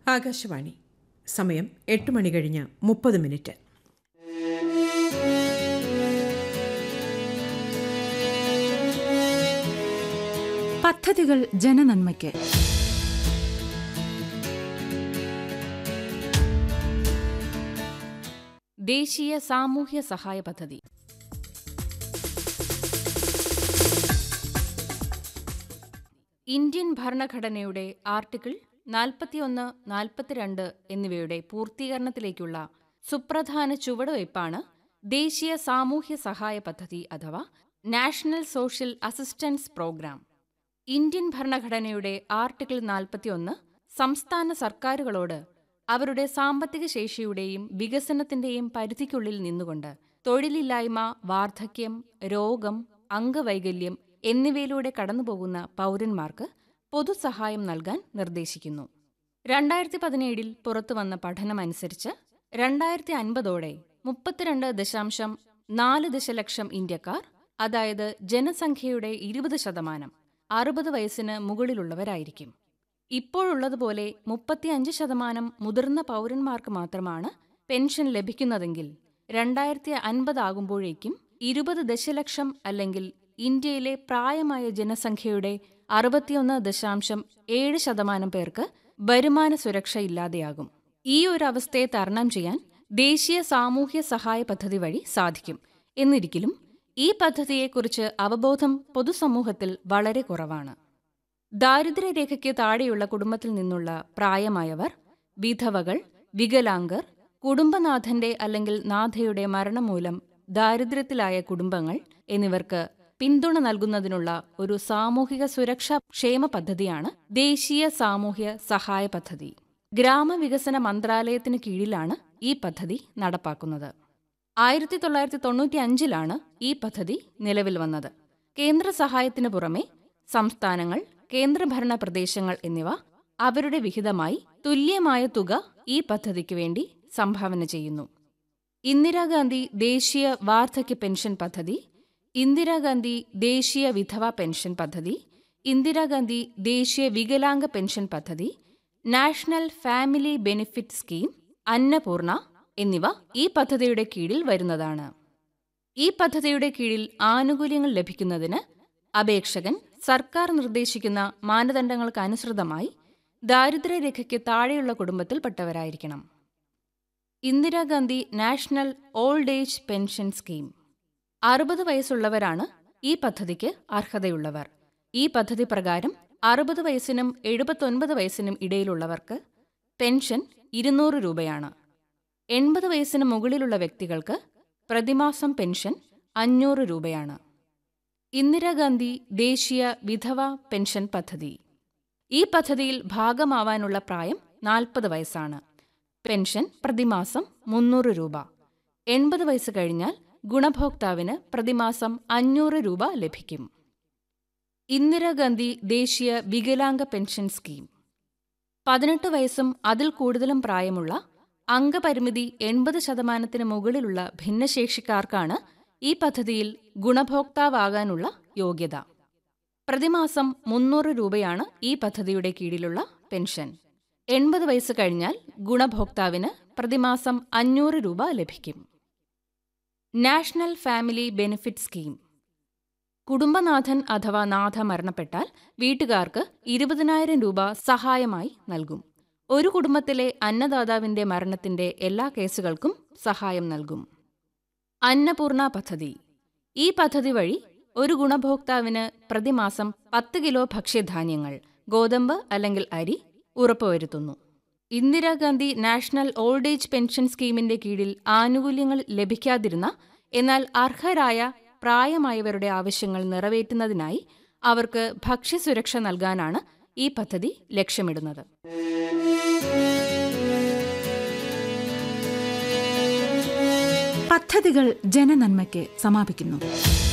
ആകാശവാണി സമയം എട്ട് മണി കഴിഞ്ഞ് മുപ്പത് മിനിറ്റ് പദ്ധതികൾ ജനനന്മയ്ക്ക് ദേശീയ സാമൂഹ്യ സഹായ പദ്ധതി ഇന്ത്യൻ ഭരണഘടനയുടെ ആർട്ടിക്കിൾ നാൽപ്പത്തിയൊന്ന് നാൽപ്പത്തിരണ്ട് എന്നിവയുടെ പൂർത്തീകരണത്തിലേക്കുള്ള സുപ്രധാന ചുവടുവയ്പ്പാണ് ദേശീയ സാമൂഹ്യ സഹായ പദ്ധതി അഥവാ national social assistance programme Indian ഭരണഘടനയുടെ ആർട്ടിക്കിൾ നാൽപ്പത്തിയൊന്ന് സംസ്ഥാന സർക്കാരുകളോട് അവരുടെ സാമ്പത്തിക ശേഷിയുടെയും വികസനത്തിന്റെയും പരിധിക്കുള്ളിൽ നിന്നുകൊണ്ട് തൊഴിലില്ലായ്മ വാർദ്ധക്യം രോഗം അംഗവൈകല്യം എന്നിവയിലൂടെ കടന്നുപോകുന്ന പൗരന്മാർക്ക് പൊതുസഹായം നൽകാൻ നിർദ്ദേശിക്കുന്നു രണ്ടായിരത്തി പതിനേഴിൽ പുറത്തുവന്ന പഠനമനുസരിച്ച് രണ്ടായിരത്തി അൻപതോടെ മുപ്പത്തിരണ്ട് ദശാംശം നാല് ദശലക്ഷം ഇന്ത്യക്കാർ അതായത് ജനസംഖ്യയുടെ ഇരുപത് ശതമാനം അറുപത് വയസ്സിന് മുകളിലുള്ളവരായിരിക്കും ഇപ്പോഴുള്ളതുപോലെ മുപ്പത്തിയഞ്ച് ശതമാനം മുതിർന്ന പൗരന്മാർക്ക് മാത്രമാണ് പെൻഷൻ ലഭിക്കുന്നതെങ്കിൽ രണ്ടായിരത്തി അൻപതാകുമ്പോഴേക്കും ഇരുപത് ദശലക്ഷം അല്ലെങ്കിൽ ഇന്ത്യയിലെ പ്രായമായ ജനസംഖ്യയുടെ അറുപത്തിയൊന്ന് ദശാംശം ഏഴ് ശതമാനം പേർക്ക് വരുമാന സുരക്ഷ ഇല്ലാതെയാകും ഈ ഒരു അവസ്ഥയെ തരണം ചെയ്യാൻ ദേശീയ സാമൂഹ്യ സഹായ പദ്ധതി വഴി സാധിക്കും എന്നിരിക്കലും ഈ പദ്ധതിയെക്കുറിച്ച് അവബോധം പൊതുസമൂഹത്തിൽ വളരെ കുറവാണ് ദാരിദ്ര്യരേഖയ്ക്ക് താഴെയുള്ള കുടുംബത്തിൽ നിന്നുള്ള പ്രായമായവർ വിധവകൾ വികലാംഗർ കുടുംബനാഥന്റെ അല്ലെങ്കിൽ നാഥയുടെ മരണം മൂലം ദാരിദ്ര്യത്തിലായ കുടുംബങ്ങൾ എന്നിവർക്ക് പിന്തുണ നൽകുന്നതിനുള്ള ഒരു സാമൂഹിക സുരക്ഷാ ക്ഷേമ പദ്ധതിയാണ് ദേശീയ സാമൂഹ്യ സഹായ പദ്ധതി ഗ്രാമവികസന മന്ത്രാലയത്തിന് കീഴിലാണ് ഈ പദ്ധതി നടപ്പാക്കുന്നത് ആയിരത്തി തൊള്ളായിരത്തി തൊണ്ണൂറ്റി അഞ്ചിലാണ് ഈ പദ്ധതി നിലവിൽ വന്നത് കേന്ദ്ര സഹായത്തിനു പുറമെ സംസ്ഥാനങ്ങൾ കേന്ദ്രഭരണ പ്രദേശങ്ങൾ എന്നിവ അവരുടെ വിഹിതമായി തുല്യമായ തുക ഈ പദ്ധതിക്ക് വേണ്ടി സംഭാവന ചെയ്യുന്നു ഇന്ദിരാഗാന്ധി ദേശീയ വാർദ്ധക്യ പെൻഷൻ പദ്ധതി ഇന്ദിരാഗാന്ധി ദേശീയ വിധവ പെൻഷൻ പദ്ധതി ഇന്ദിരാഗാന്ധി ദേശീയ വികലാംഗ പെൻഷൻ പദ്ധതി national family benefit scheme Annapurna എന്നിവ ഈ പദ്ധതിയുടെ കീഴിൽ വരുന്നതാണ് ഈ പദ്ധതിയുടെ കീഴിൽ ആനുകൂല്യങ്ങൾ ലഭിക്കുന്നതിന് അപേക്ഷകൻ സർക്കാർ നിർദ്ദേശിക്കുന്ന മാനദണ്ഡങ്ങൾക്കനുസൃതമായി ദാരിദ്ര്യരേഖയ്ക്ക് താഴെയുള്ള കുടുംബത്തിൽപ്പെട്ടവരായിരിക്കണം Indira Gandhi national old age pension scheme അറുപത് വയസ്സുള്ളവരാണ് ഈ പദ്ധതിക്ക് അർഹതയുള്ളവർ ഈ പദ്ധതി പ്രകാരം അറുപത് വയസ്സിനും എഴുപത്തൊൻപത് വയസ്സിനും ഇടയിലുള്ളവർക്ക് പെൻഷൻ ഇരുന്നൂറ് രൂപയാണ് എൺപത് വയസ്സിന് മുകളിലുള്ള വ്യക്തികൾക്ക് പ്രതിമാസം പെൻഷൻ അഞ്ഞൂറ് രൂപയാണ് ഇന്ദിരാഗാന്ധി ദേശീയ വിധവ പെൻഷൻ പദ്ധതി ഈ പദ്ധതിയിൽ ഭാഗമാവാനുള്ള പ്രായം നാൽപ്പത് വയസ്സാണ് പെൻഷൻ പ്രതിമാസം മുന്നൂറ് രൂപ എൺപത് വയസ്സ് കഴിഞ്ഞാൽ ഗുണഭോക്താവിന് പ്രതിമാസം അഞ്ഞൂറ് രൂപ ലഭിക്കും ഇന്ദിരാഗാന്ധി ദേശീയ വികലാംഗ പെൻഷൻ സ്കീം പതിനെട്ട് വയസ്സും അതിൽ കൂടുതലും പ്രായമുള്ള അംഗപരിമിതി എൺപത് ശതമാനത്തിന് മുകളിലുള്ള ഭിന്നശേഷിക്കാർക്കാണ് ഈ പദ്ധതിയിൽ ഗുണഭോക്താവാകാനുള്ള യോഗ്യത പ്രതിമാസം മുന്നൂറ് രൂപയാണ് ഈ പദ്ധതിയുടെ കീഴിലുള്ള പെൻഷൻ എൺപത് വയസ്സ് കഴിഞ്ഞാൽ ഗുണഭോക്താവിന് പ്രതിമാസം അഞ്ഞൂറ് രൂപ ലഭിക്കും നാഷണൽ ഫാമിലി ബെനിഫിറ്റ് സ്കീം കുടുംബനാഥൻ അഥവാ നാഥ മരണപ്പെട്ടാൽ വീട്ടുകാർക്ക് ഇരുപതിനായിരം രൂപ സഹായമായി നൽകും ഒരു കുടുംബത്തിലെ അന്നദാതാവിന്റെ മരണത്തിന്റെ എല്ലാ കേസുകൾക്കും സഹായം നൽകും അന്നപൂർണ പദ്ധതി ഈ പദ്ധതി വഴി ഒരു ഗുണഭോക്താവിന് പ്രതിമാസം പത്ത് കിലോ ഭക്ഷ്യധാന്യങ്ങൾ ഗോതമ്പ് അല്ലെങ്കിൽ അരി ഉറപ്പുവരുത്തുന്നു Indira Gandhi national old age pension സ്കീമിന്റെ കീഴിൽ ആനുകൂല്യങ്ങൾ ലഭിക്കാതിരുന്ന എന്നാൽ അർഹരായ പ്രായമായവരുടെ ആവശ്യങ്ങൾ നിറവേറ്റുന്നതിനായി അവർക്ക് ഭക്ഷ്യസുരക്ഷ നൽകാനാണ് ഈ പദ്ധതി ലക്ഷ്യമിടുന്നത് പദ്ധതികൾ ജനനന്മയ്ക്ക് സമാപിക്കുന്നു